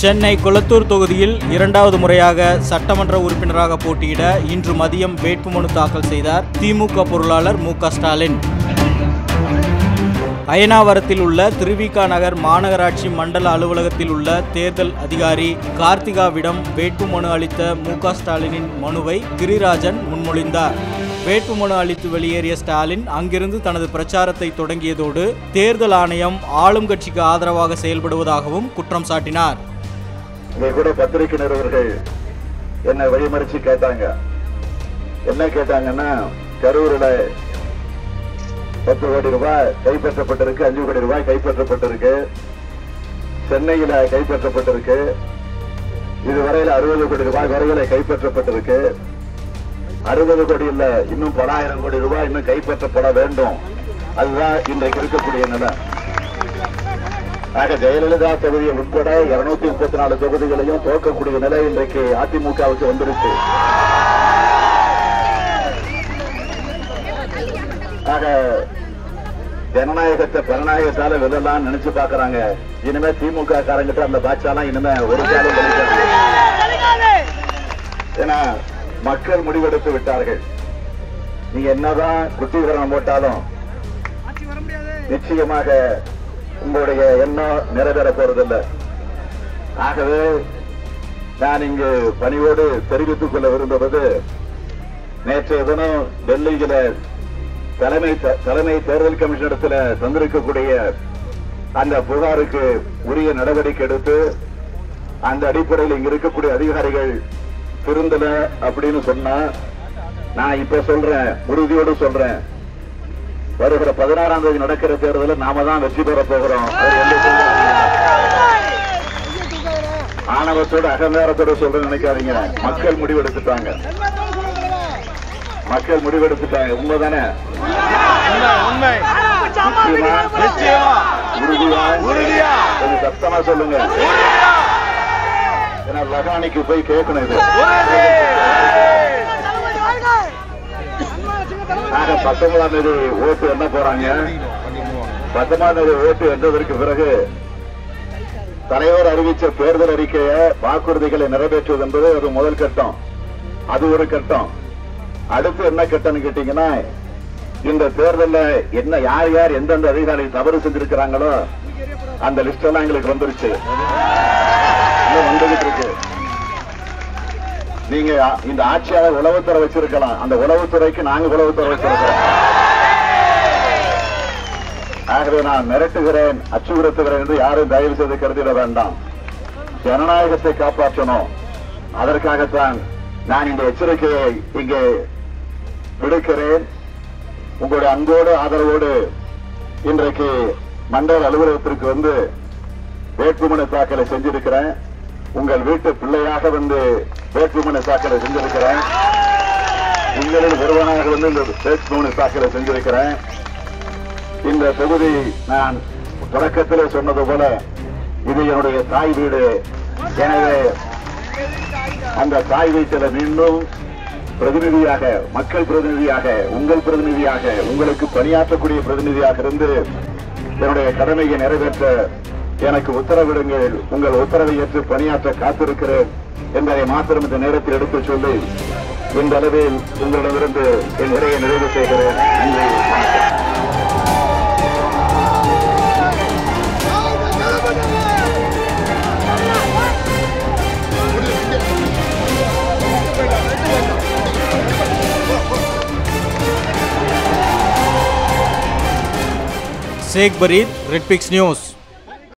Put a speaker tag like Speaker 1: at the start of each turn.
Speaker 1: சென்னை கொளத்தூர் தொகுதியில் இரண்டாவது முறையாக சட்டமன்ற உறுப்பினராக போட்டியிட இன்று மதியம் வேட்புமனு தாக்கல் செய்தார் திமுக பொருளாளர் மு க ஸ்டாலின் அயனாவரத்தில் உள்ள திருவிக நகர் மாநகராட்சி மண்டல அலுவலகத்தில் உள்ள தேர்தல் அதிகாரி கார்த்திகாவிடம் வேட்புமனு அளித்த மு க ஸ்டாலினின் மனுவை கிரிராஜன் முன்மொழிந்தார் வேட்புமனு அளித்து வெளியேறிய ஸ்டாலின் அங்கிருந்து தனது பிரச்சாரத்தை தொடங்கியதோடு தேர்தல் ஆணையம் ஆளும் கட்சிக்கு ஆதரவாக செயல்படுவதாகவும் குற்றம் சாட்டினார்
Speaker 2: இங்க கூட பத்திரிகை நிறுவர்கள் என்ன வழிமறிச்சு கேட்டாங்க என்ன கேட்டாங்கன்னா கரூரில் பத்து கோடி ரூபாய் கைப்பற்றப்பட்டிருக்கு அஞ்சு கோடி ரூபாய் கைப்பற்றப்பட்டிருக்கு சென்னையில கைப்பற்றப்பட்டிருக்கு இதுவரையில் அறுபது கோடி ரூபாய் வரையில கைப்பற்றப்பட்டிருக்கு அறுபது கோடி இல்ல இன்னும் பல ஆயிரம் கோடி ரூபாய் இன்னும் கைப்பற்றப்பட வேண்டும் அதுதான் இன்றைக்கு இருக்கக்கூடிய நிலை ஆக ஜெயலலிதா தொகுதியை உட்பட இருநூத்தி முப்பத்தி நாலு தொகுதிகளையும் தோற்கக்கூடிய நிலை இன்றைக்கு அதிமுகவுக்கு வந்துருச்சு ஆக ஜனநாயகத்தை ஜனநாயகத்தால வெல்லலாம் நினைச்சு பாக்குறாங்க இனிமே திமுக காரங்கிட்ட அந்த பாட்சாலாம் இனிமே ஒரு காலம் வெளிக்காது. ஏன்னா மக்கள் முடிவெடுத்து விட்டார்கள் நீங்க என்னதான் குட்டிகரணம் போட்டாலும் நிச்சயமாக உங்களுடைய எண்ணம் நிறைவேற போறதில்லை ஆகவே நான் இங்கு பணிவோடு தெரிவித்துக் கொள்ள விரும்புவது நேற்றைய தினம் டெல்லியில தலைமை தலைமை தேர்தல் கமிஷனிடத்தில் தந்திருக்கக்கூடிய அந்த புகாருக்கு உரிய நடவடிக்கை எடுத்து அந்த அடிப்படையில் இங்க இருக்கக்கூடிய அதிகாரிகள் திருந்தல அப்படின்னு சொன்னா நான் இப்ப சொல்றேன் உறுதியோடு சொல்றேன் வருகிற பதினாறாம் தேதி நடக்கிற தேர்தலில் நாம தான் வெற்றி பெற போகிறோம் அது எந்த சந்தேகமும் இல்லை. ஆணவத்தோட அகங்காரத்தோட சொல்றேன்னு நினைக்காதீங்க மக்கள் முடிவெடுத்துட்டாங்க மக்கள் முடிவெடுத்துட்டாங்க உண்மைதானே நிச்சயமா? உறுதியா கொஞ்சம் சத்தமா சொல்லுங்க ஏன்னா லகானிக்கு போய் கேட்கணும் இது ஆக பத்தொன்பதாம் தேதி ஓட்டு என்ன போறாங்க பத்தொன்பதாம் தேதி ஓட்டு வென்றதற்கு பிறகு தலைவர் அறிவிச்ச தேர்தல் அறிக்கையை வாக்குறுதிகளை நிறைவேற்றுவது என்பது ஒரு முதல் கட்டம் அது ஒரு கட்டம் அடுத்து என்ன கட்டம்னு கேட்டீங்கன்னா இந்த தேர்தல்ல என்ன யார் யார் எந்தெந்த அதிகாரி தவறு செஞ்சிருக்கிறாங்களோ அந்த லிஸ்ட் எல்லாம் எங்களுக்கு வந்துருச்சு இன்னும் வந்துகிட்டு இருக்கு நீங்க இந்த ஆட்சியாளர் உளவுத்துறை வச்சிருக்கலாம் அந்த உளவுத்துறைக்கு நாங்க உளவுத்துறை வச்சிருக்கோம் ஆகவே நான் மிரட்டுகிறேன் அச்சுறுத்துகிறேன் என்று யாரும் தயவு செய்து கருதிட வேண்டாம் ஜனநாயகத்தை காப்பாற்றணும் அதற்காகத்தான் நான் இந்த எச்சரிக்கையை இங்கே விடுக்கிறேன் உங்களுடைய அன்போடு ஆதரவோடு இன்றைக்கு மண்டல அலுவலகத்திற்கு வந்து வேட்புமனு தாக்கலை செஞ்சிருக்கிறேன் உங்கள் வீட்டு பிள்ளையாக வந்து வேட்புமனு தாக்கலை செஞ்சிருக்கிறேன் உங்களில் ஒருவனாக வந்து இந்த வேட்புமனு தாக்கலை செஞ்சிருக்கிறேன் இந்த தொகுதி நான் தொடக்கத்திலே சொன்னது போல இது என்னுடைய தாய் வீடு எனவே அந்த தாய் வீட்டில மீண்டும் பிரதிநிதியாக மக்கள் பிரதிநிதியாக உங்கள் பிரதிநிதியாக உங்களுக்கு பணியாற்றக்கூடிய பிரதிநிதியாக இருந்து என்னுடைய கடமையை நிறைவேற்ற எனக்கு உத்தரவிடுங்கள் உங்கள் உத்தரவை ஏற்று பணியாற்ற காத்திருக்கிறேன் என்பதை மாத்திரம் இந்த நேரத்தில் எடுத்துச் சொல்லி இந்த அளவில் உங்களிடமிருந்து என் உரையை நிறைவு செய்கிறேன் நன்றி வணக்கம்
Speaker 1: ஷேக் பரீத் ரெட்பிக்ஸ் நியூஸ்